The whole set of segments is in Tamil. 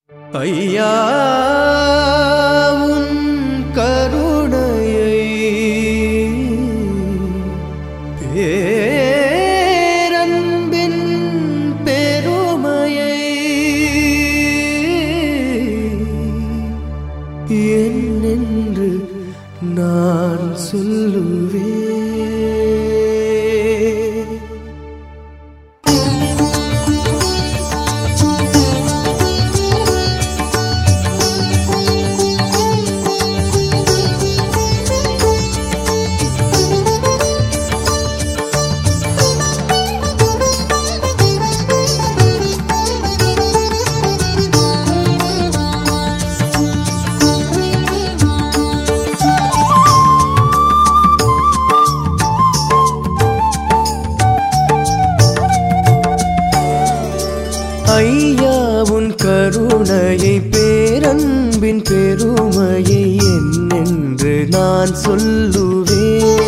ஐயா உன் கருணையை பேரன்பின் பெருமையை என்னென்று நான் சொல்லுவேன் ஐயா உன் கருணையை பேரன்பின் பெருமையை என்னென்று நான் சொல்லுவேன்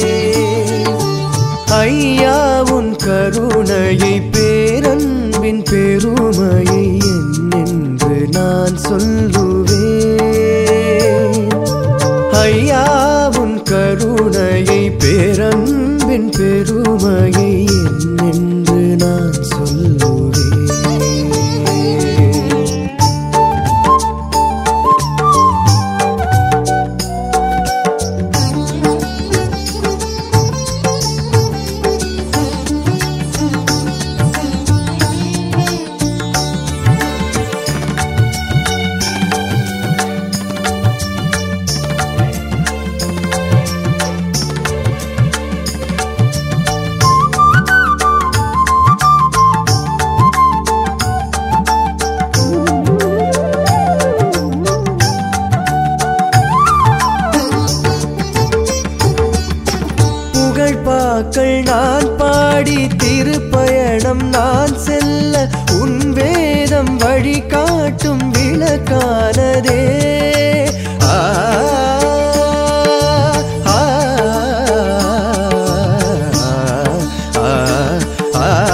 ஐயா உன் கருணையை பேரன்பின் பெருமையை என்னென்று நான் சொல்லுவேன் ஐயா உன் கருணையை பேரன்பின் பெருமையை என்னென்று நான் சொல்லுவேன் புகழ்பாக்கள் நான் பாடி திருப்பயணம் நான் செல்ல உன் வேதம் வழி காட்டும் விளக்கானதே ஆ, ஆ, ஆ, ஆ, ஆ.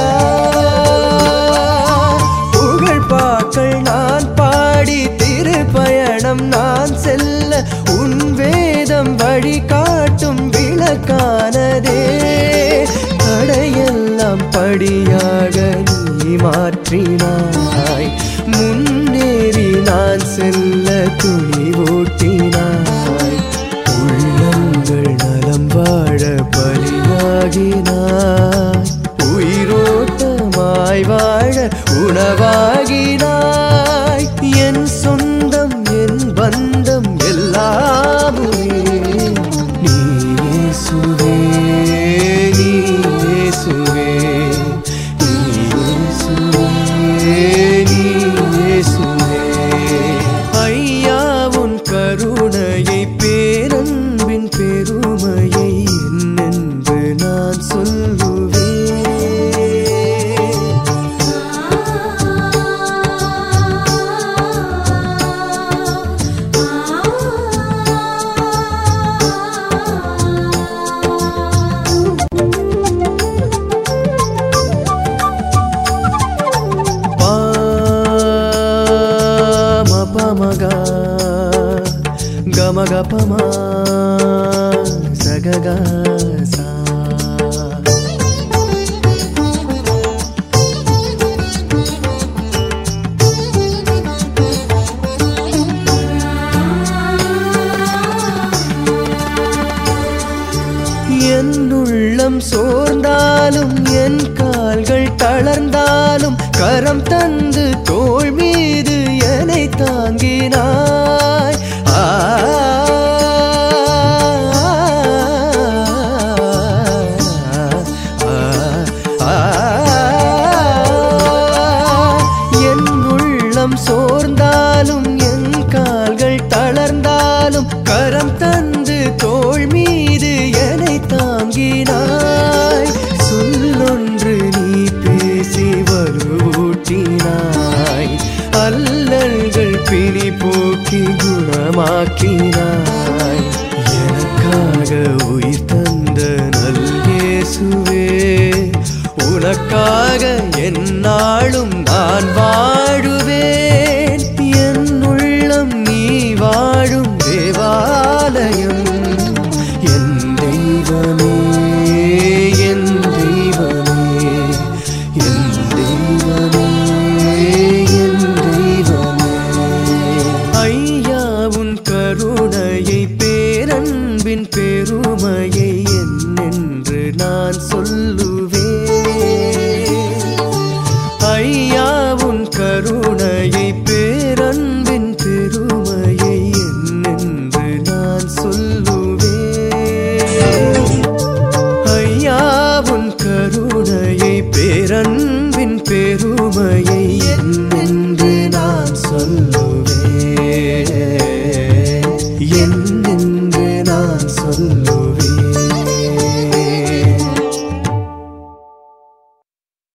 புகழ்பாக்கள் நான் பாடி திருப்பயணம் நான் செல்ல உன் வேதம் வழி காட்டும் விளக்கானதே தடையெல்லாம் படியாக நீ மாற்றினாய் முன்னேறி நான் செல்ல துணிவூட்டினாய் உள்ளங்கள் நலம் வாழ பலியாகினாய் உயிரோட்டமாய் வாழ உணவாகினாய் என் சொந்தம் என் பந்தம் எல்லாமுமே நீ இயேசுவே நீ இயேசுவே நீ இயேசுவே நீ இயேசுவே ஐயா உன் கருணையை பேரன்பின் பெருமையை என்னென்று நான் சொல்லுவேன் పామ పమగ గమగ పమ సగగ సా என் உள்ளம் சோர்ந்தாலும் என் கால்கள் தளர்ந்தாலும் கரம் தந்து தோள் மீது என்னை தாங்கினாய் ஆ, ஆ, ஆ, என் உள்ளம் சோர்ந்தாலும் என் கால்கள் தளர்ந்தாலும் கரம் தந்து தோள் மீது என்னை தாங்கினாய் சொல்லொன்று நீ பேசி வலுவூட்டினாய் அல்லல்கள் பிணி போக்கி குணமாக்கினாய் எனக்காக உயிர் தந்த நல்லேசுவே உனக்காக என்னாலும் நான் வாழுவேன் நான் சொல்லுவேன் ஐயா உன் கருணையை பேரன்பின் பெருமையை என்னென்று நான் சொல்லுவேன் ஐயா உன் கருணையை பேரன்பின் பெருமையை